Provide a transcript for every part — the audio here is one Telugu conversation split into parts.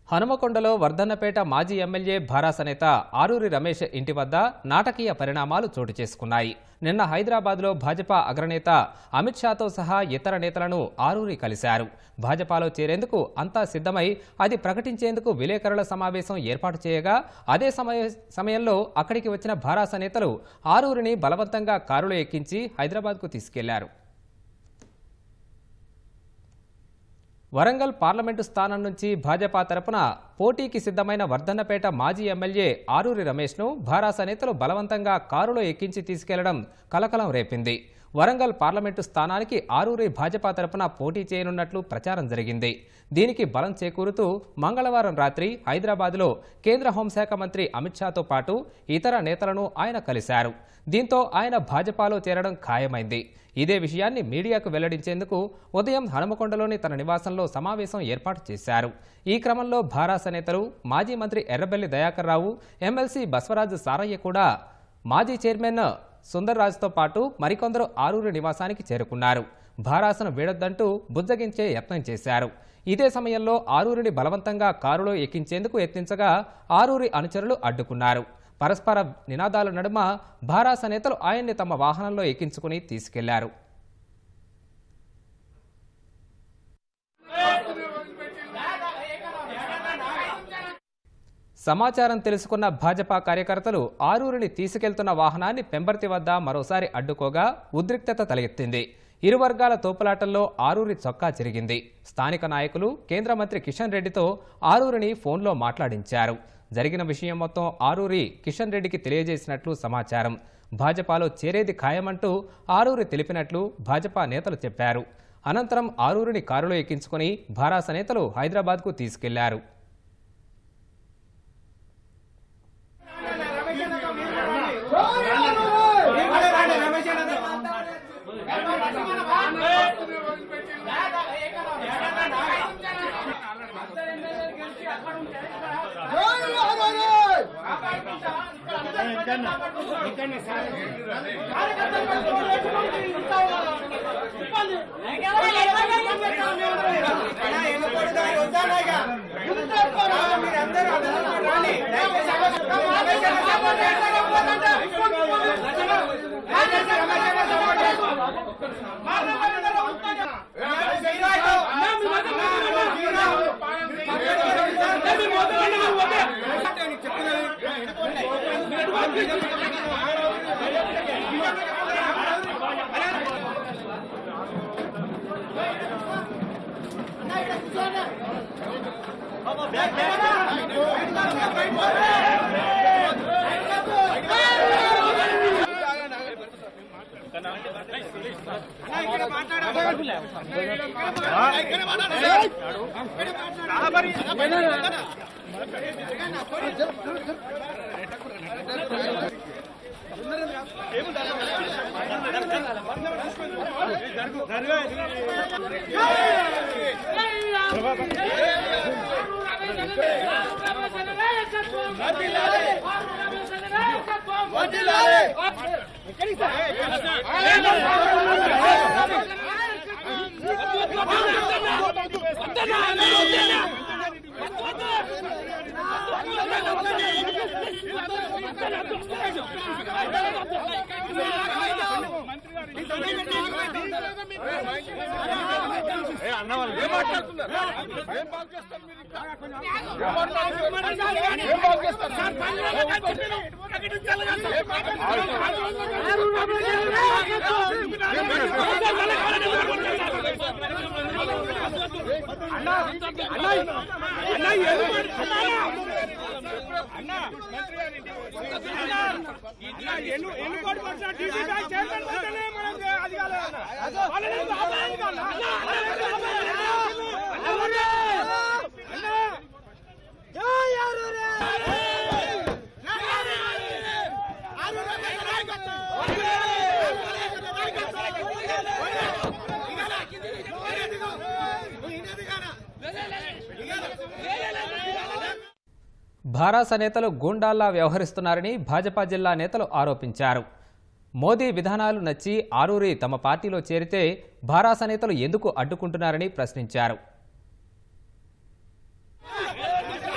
హనుమకొండలో వర్ధన్నపేట మాజీ ఎమ్మెల్యే భారాస నేత ఆరూరి రమేష్ ఇంటి వద్ద నాటకీయ పరిణామాలు చోటు చేసుకున్నాయి నిన్న హైదరాబాద్లో భాజపా అగ్రనేత అమిత్ షాతో సహా ఇతర నేతలను ఆరూరి కలిశారు భాజపాలో చేరేందుకు అంతా సిద్ధమై అది ప్రకటించేందుకు విలేకరుల సమావేశం ఏర్పాటు చేయగా అదే సమయ సమయంలో అక్కడికి వచ్చిన భారాస నేతలు ఆరూరిని బలవంతంగా కారులో ఎక్కించి హైదరాబాద్కు తీసుకెళ్లారు వరంగల్ పార్లమెంటు స్థానం నుంచి భాజపా తరపున పోటీకి సిద్ధమైన వర్ధన్నపేట మాజీ ఎమ్మెల్యే ఆరూరి రమేష్ను భారాస నేతలు బలవంతంగా కారులో ఎక్కించి తీసుకెళ్లడం కలకలం రేపింది వరంగల్ పార్లమెంటు స్థానానికి ఆరూరి భాజపా తరపున పోటీ చేయనున్నట్లు ప్రచారం జరిగింది దీనికి బలం చేకూరుతూ మంగళవారం రాత్రి హైదరాబాద్లో కేంద్ర హోంశాఖ మంత్రి అమిత్ షాతో పాటు ఇతర నేతలను ఆయన కలిశారు దీంతో ఆయన భాజపాలో చేరడం ఖాయమైంది ఇదే విషయాన్ని మీడియాకు వెల్లడించేందుకు ఉదయం హనుమకొండలోని తన నివాసంలో సమావేశం ఏర్పాటు చేశారు ఈ క్రమంలో భారాస నేతలు మాజీ మంత్రి ఎర్రబెల్లి దయాకర్ రావు ఎమ్మెల్సీ బసవరాజు సారయ్య కూడా మాజీ చైర్మన్ సుందర్రాజుతో పాటు మరికొందరు ఆరూరి నివాసానికి చేరుకున్నారు భారాసను వీడొద్దంటూ బుజ్జగించే యత్నం చేశారు ఇదే సమయంలో ఆరూరిని బలవంతంగా కారులో ఎక్కించేందుకు యత్నించగా ఆరూరి అనుచరులు అడ్డుకున్నారు పరస్పర నినాదాల నడుమ భారాస నేతలు ఆయన్ని తమ వాహనంలో ఎక్కించుకుని తీసుకెళ్లారు సమాచారం తెలుసుకున్న భాజపా కార్యకర్తలు ఆరూరిని తీసుకెళ్తున్న వాహనాన్ని పెంబర్తి వద్ద మరోసారి అడ్డుకోగా ఉద్రిక్తత తలెత్తింది ఇరు వర్గాల తోపులాటల్లో ఆరూరి చొక్కా చిరిగింది స్థానిక నాయకులు కేంద్ర మంత్రి కిషన్ రెడ్డితో ఆరూరిని ఫోన్లో మాట్లాడించారు జరిగిన విషయం మొత్తం ఆరూరి కిషన్ రెడ్డికి తెలియజేసినట్లు సమాచారం భాజపాలో చేరేది ఖాయమంటూ ఆరూరి తెలిపినట్లు భాజపా నేతలు చెప్పారు అనంతరం ఆరూరిని కారులో ఎక్కించుకుని భారాస నేతలు హైదరాబాద్కు తీసుకెళ్లారు ఎన్నుకోటి పర్సెంట్ టీసీ బ్యాంక్ చైర్మన్ పోతేనే మనకు అది కాదు వాళ్ళని ఆపలేదు కదా. అన్నా, అన్నా, అన్నా. జై ఆరూరే! భారాస నేతలు గూండాల్లా వ్యవహరిస్తున్నారని భాజపా జిల్లా నేతలు ఆరోపించారు మోదీ విధానాలు నచ్చి ఆరూరి తమ పార్టీలో చేరితే భారాస నేతలు ఎందుకు అడ్డుకుంటున్నారని ప్రశ్నించారు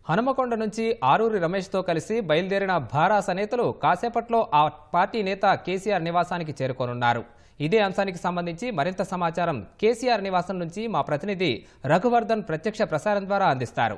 హనుమకొండ నుంచి ఆరూరి రమేష్తో కలిసి బయలుదేరిన భారాస నేతలు కాసేపట్లో ఆ పార్టీ నేత కేసీఆర్ నివాసానికి చేరుకోనున్నారు ఇదే అంశానికి సంబంధించి మరింత సమాచారం కేసీఆర్ నివాసం నుంచి మా ప్రతినిధి రఘువర్ధన్ ప్రత్యక్ష ప్రసారం ద్వారా అందిస్తారు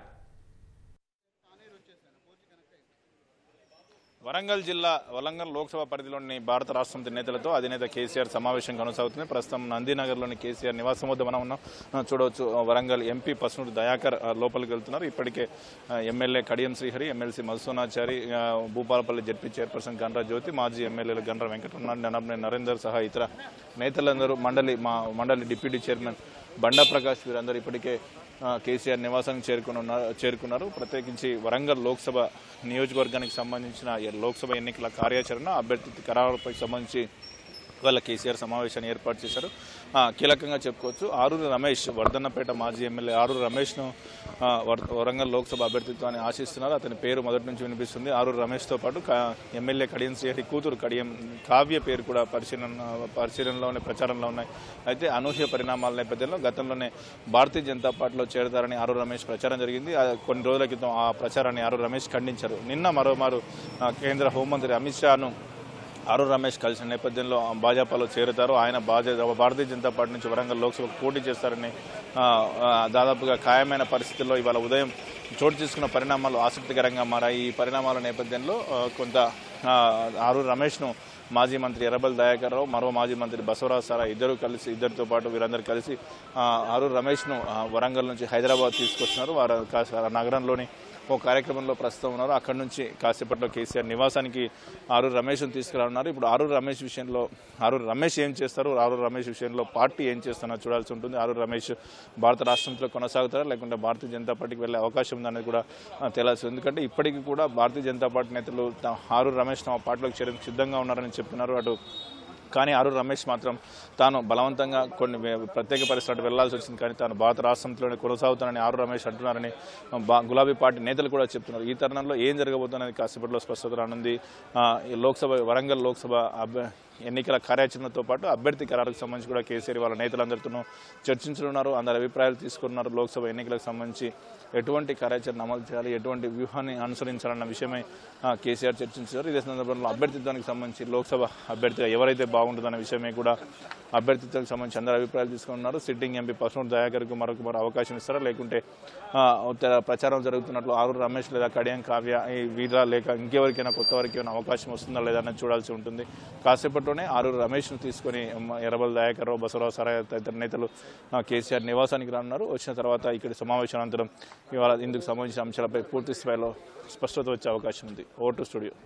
వరంగల్ జిల్లా వరంగల్ లోక్సభ పరిధిలోని భారత రాష్ట్రసమితి నేతలతో అధినేత కేసీఆర్ సమావేశం కొనసాగుతుంది ప్రస్తుతం నందీనగర్లోని కేసీఆర్ నివాసం వద్ద మనం ఉన్నాం ఆ, చూడవచ్చు ఆ, వరంగల్ ఎంపీ పసునూరు దయాకర్ ఆ, లోపలికి వెళ్తున్నారు ఇప్పటికే ఆ, ఎమ్మెల్యే కడియం శ్రీహరి ఎమ్మెల్సీ మధుసూనాచారి ఆ, భూపాలపల్లి జడ్పీ చైర్పర్సన్ గండ్ర జ్యోతి మాజీ ఎమ్మెల్యేలు గండ్ర వెంకటరమణ ననబనే నరేందర్ సహా ఇతర నేతలందరూ మండలి మా మండలి డిప్యూటీ చైర్మన్ బండా ప్రకాష్ వీరందరూ ఇప్పటికే ఆ, కేసీఆర్ నివాసానికి చేరుకుని ఉన్నారు చేరుకున్నారు ప్రత్యేకించి వరంగల్ లోక్సభ నియోజకవర్గానికి సంబంధించిన ఈ లోక్సభ ఎన్నికల కార్యాచరణ అభ్యర్థి ఖరారుపై సంబంధించి వాళ్ళ కేసీఆర్ సమావేశాన్ని ఏర్పాటు చేశారు ఆ, కీలకంగా చెప్పుకోవచ్చు ఆరూరు రమేష్ వర్ధన్నపేట మాజీ ఎమ్మెల్యే ఆరూరు రమేష్ను ఆ, వర్- వరంగల్ లోక్సభ అభ్యర్థిత్వాన్ని ఆశిస్తున్నారు అతని పేరు మొదటి నుంచి వినిపిస్తుంది ఆరూరు రమేష్తో పాటు క- ఎమ్మెల్యే కడియం శ్రీహరి కూతురు కడియం కావ్య పేరు కూడా పరిశీలన పరిశీలనలోనే ప్రచారంలో ఉన్నాయి అయితే అనూహ్య పరిణామాల నేపథ్యంలో గతంలోనే భారతీయ జనతా పార్టీలో చేరతారని ఆరూరు రమేష్ ప్రచారం జరిగింది ఆ కొన్ని రోజుల క్రితం ఆ ప్రచారాన్ని ఆరూరు రమేష్ ఖండించారు నిన్న మరోమారు ఆ, కేంద్ర హోంమంత్రి అమిత్ షాను ఆరు రమేష్ కలిసిన నేపథ్యంలో భాజపాలో చేరుతారు ఆయన భాజ భారతీయ జనతా పార్టీ నుంచి వరంగల్ లోక్సభకు పోటీ చేస్తారని ఆ, ఆ, దాదాపుగా ఖాయమైన పరిస్థితుల్లో ఇవాళ ఉదయం చోటు చేసుకున్న పరిణామాలు ఆసక్తికరంగా మారాయి ఈ పరిణామాల నేపథ్యంలో ఆ, కొంత ఆ, ఆరు రమేష్ను మాజీ మంత్రి ఎర్రబల్ దయాకర్ రావు మరో మాజీ మంత్రి బసవరాజ్ సారా ఇద్దరు కలిసి ఇద్దరితో పాటు వీరందరూ కలిసి ఆ, ఆరు రమేష్ను ఆ, వరంగల్ నుంచి హైదరాబాద్ తీసుకొస్తున్నారు వారు కాస్త ఆ నగరంలోని ఓ కార్యక్రమంలో ప్రస్తుతం ఉన్నారు అక్కడి నుంచి కాసేపట్లో కేసీఆర్ నివాసానికి ఆరూరు రమేష్ను తీసుకురానున్నారు ఇప్పుడు ఆరూరు రమేష్ విషయంలో ఆరూరు రమేష్ ఏం చేస్తారు ఆరూరు రమేష్ విషయంలో పార్టీ ఏం చేస్తారో చూడాల్సి ఉంటుంది ఆరూరు రమేష్ భారత రాష్ట్రంలో కొనసాగుతారా లేకుంటే భారతీయ జనతా పార్టీకి వెళ్ళే అవకాశం ఉందనేది కూడా ఆ, తెలియాల్సి ఉంది ఎందుకంటే ఇప్పటికీ కూడా భారతీయ జనతా పార్టీ నేతలు తా- ఆరూరు రమేష్ తమ పార్టీలోకి చేరేందుకు సిద్ధంగా ఉన్నారని చెప్తున్నారు అటు కానీ ఆరూరు రమేష్ మాత్రం తాను బలవంతంగా కొన్ని వే- ప్రత్యేక పరిస్థితులు వెళ్లాల్సి వచ్చింది కానీ తాను భారత రాష్ట్రంలోనే కొనసాగుతానని ఆరు రమేష్ అంటున్నారని బా- గులాబీ పార్టీ నేతలు కూడా చెప్తున్నారు ఈ తరుణంలో ఏం జరగబోతున్నది కాసేపట్లో స్పష్టత రానుంది ఆ, ఈ లోక్సభ వరంగల్ లోక్సభ అభ్య ఎన్నికల కార్యాచరణతో పాటు అభ్యర్థి ఖరారుకు సంబంధించి కూడా కేసీఆర్ వాళ్ళ నేతలందరితోనూ చర్చించనున్నారు అందరి అభిప్రాయాలు తీసుకున్నారు లోక్సభ ఎన్నికలకు సంబంధించి ఎటువంటి కార్యాచరణ అమలు చేయాలి ఎటువంటి వ్యూహాన్ని అనుసరించాలన్న విషయమై ఆ, కేసీఆర్ చర్చించారు ఇదే సందర్భంలో అభ్యర్థిత్వానికి సంబంధించి లోక్సభ అభ్యర్థిగా ఎవరైతే బాగుంటుందన్న విషయమై కూడా అభ్యర్థిత్వానికి సంబంధించి అందరు అభిప్రాయాలు తీసుకున్నారు సిట్టింగ్ ఎంపీ పసునూరు దయాకర్కు మరొక మరో అవకాశం ఇస్తారా లేకుంటే ఆ, ఉత్తర ప్రచారం జరుగుతున్నట్లు ఆరు రమేష్ లేదా కడియం కావ్య ఈ వీరా లేక ఇంకెవరికైనా కొత్త వారికి ఏమైనా అవకాశం వస్తుందా లేదా అనేది చూడాల్సి ఉంటుంది కాసేపట్లోనే ఆరు రమేష్ను తీసుకొని మ, ఎర్రబల్ దయాకర్ రావు బసవరావు సరాయ్ తదితర నేతలు ఆ, కేసీఆర్ నివాసానికి రానున్నారు వచ్చిన తర్వాత ఇక్కడ సమావేశానంతరం ఇవాళ ఇందుకు సంబంధించిన అంశాలపై పూర్తి స్థాయిలో స్పష్టత వచ్చే అవకాశం ఉంది ఓటు స్టూడియో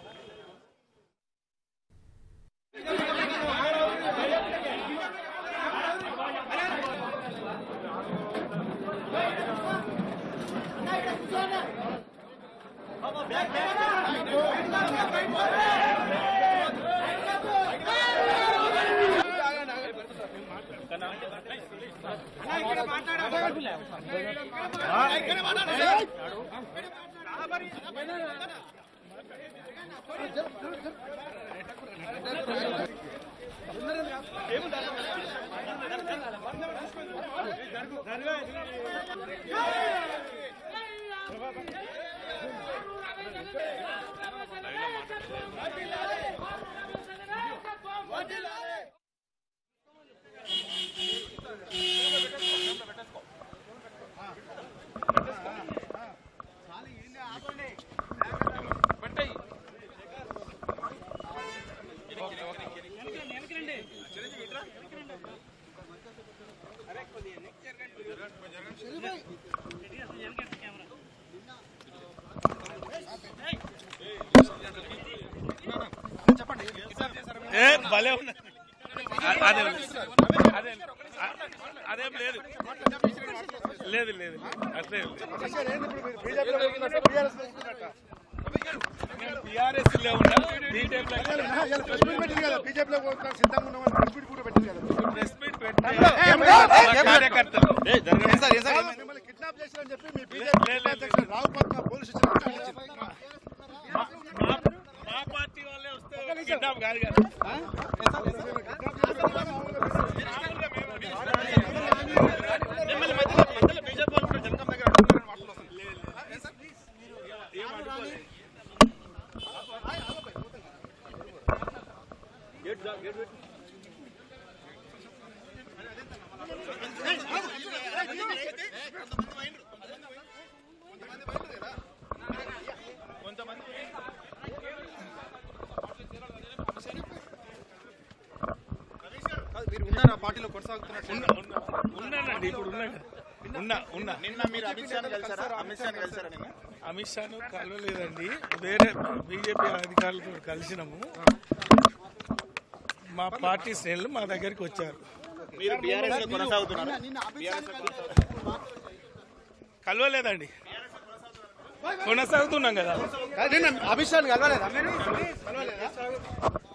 ఏ భలే ఉంది అదే అదే అదేం లేదు లేదు లేదు అట్లే టీఆర్ఎస్ లో ఉన్నా బీజేపీ ప్రెస్ మీట్ పెట్టారు కార్యకర్తలు మా పార్టీ వాళ్ళే వస్తే కిడ్నాప్ కాదు కదా మిమ్మల్ని మధ్యలో మధ్యలో బీజేపీ వాళ్ళు కూడా జనగాం దగ్గర అడ్డుకున్నారని వార్తలు వస్తున్నాయి. ఉన్నారా పార్టీలో కొనసాగుతున్నట్టు ఉన్నా ఉన్నా ఉన్నానండి ఇప్పుడు ఉన్నా ఉన్నా ఉన్నా నిన్న మీరు అమిత్ షాను కలిసారా అమిత్ షాను కలిసారా నిన్న అమిత్ షాను కలవలేదండి వేరే బీజేపీ అధికారులతో కలిసినాము మా పార్టీ శ్రేణులు మా దగ్గరికి వచ్చారు మీరు బీఆర్ఎస్ లో కొనసాగుతున్నారు నిన్న అమిత్ షా కలవలేదండి కొనసాగుతున్నాం కదా నిన్న అమిత్ షాని కలవలేదా మీరు కలవలేదా